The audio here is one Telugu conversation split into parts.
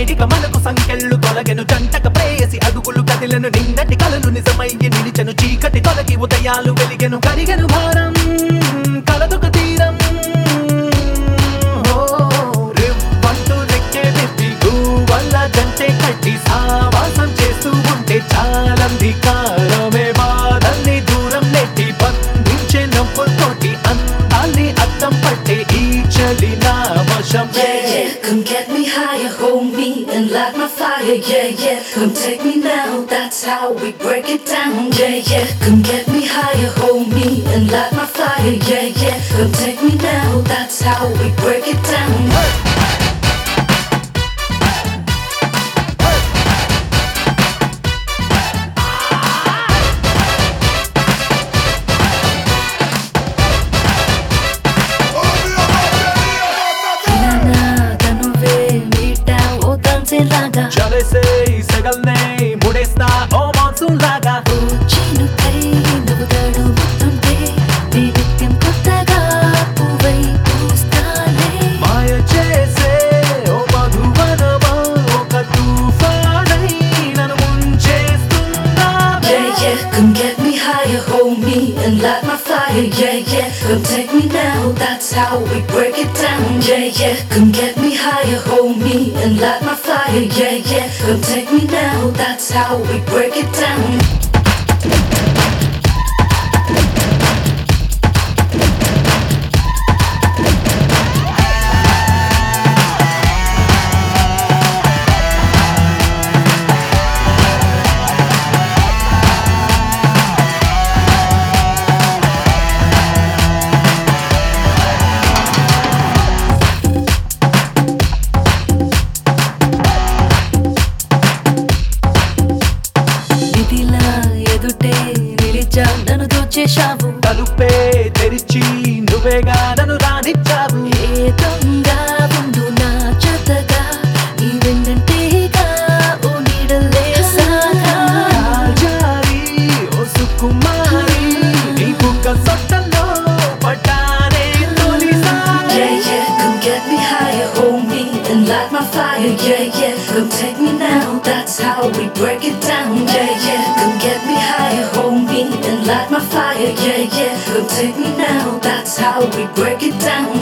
నేడిక మనకు సంకెళ్ళు తొలగెను జంటక ప్రేయసి అదుగులు కదిలను నిందటి కలలు నిజమయ్యి నిలిచెను చీకటి తొలగి ఉదయాలు వెలిగెను కరిగెను భారం కలదొక తీరం ఓ, రివ్వంటూ రెక్కే విప్పి వల్ల జంటే కట్టి సావాసం చేస్తూ ఉంటే చాలంధికారమే బాధల్ని దూరం నెట్టి బంధించే నవ్వుతోటి అందాల్ని అద్దం పట్టే ఈ చలి నా వశం Yeah, yeah, come get me higher, hold me and light my fire. Yeah, yeah, come take me now. That's how we break it down. Yeah, yeah, come get me higher, hold me and light my fire. Yeah, yeah, come take me now. That's how we break it down. ఇలానా తనువే మీటావు ఓ తంచెలాగా చలేసే సెగల్నే ముడేస్తా ఓ మాన్సూన్ లాగా ఓ చినుకై నువ్వు తడుముతుంటే నీ నిత్యం కొత్తగా పువ్వై పూస్తాలే మాయ చేసే ఓ మధువనమా ఒక తుఫానై నన్ను ముంచేస్తుందా Yeah, yeah, come get me higher, hold me and light my fire. Yeah, yeah, come take me now. That's how we break it down. Yeah, yeah, come get me higher, hold me and light my fire. Yeah, yeah, come take me now. That's how we break it down. ఇదిలా ఎదుటే నిలిచా నన్ను దోచేశావు తలుపే తెరిచి నువ్వేగా నన్ను రానిచ్చావు ఏ దొంగ ఉండు నా జతగా నీ వెన్నంటేగా ఓ నీడలే సాగా కాజారి ఓ సుకుమారి నీ బుగ్గ సొట్టల్లో పడ్డానే తొలిసారి Yeah, yeah, come get me higher, hold me and light my fire. Yeah, yeah, come take me now. That's how we break it down. Yeah, yeah, come get me higher, hold me and light my fire. Yeah, yeah, come take me now. That's how we break it down.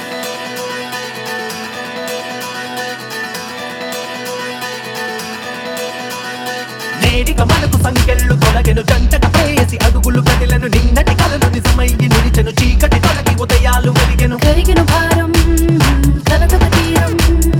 నేడిక మనకు సంకెళ్ళు తొలగెను జంటక ప్రేయసి అడుగులు కదిలను నిన్నటి కలలు నిజమయ్యి నిలిచెను చీకటి తొలగి ఉదయాలు వెలిగెను కరిగిన భారం కలతక తీరం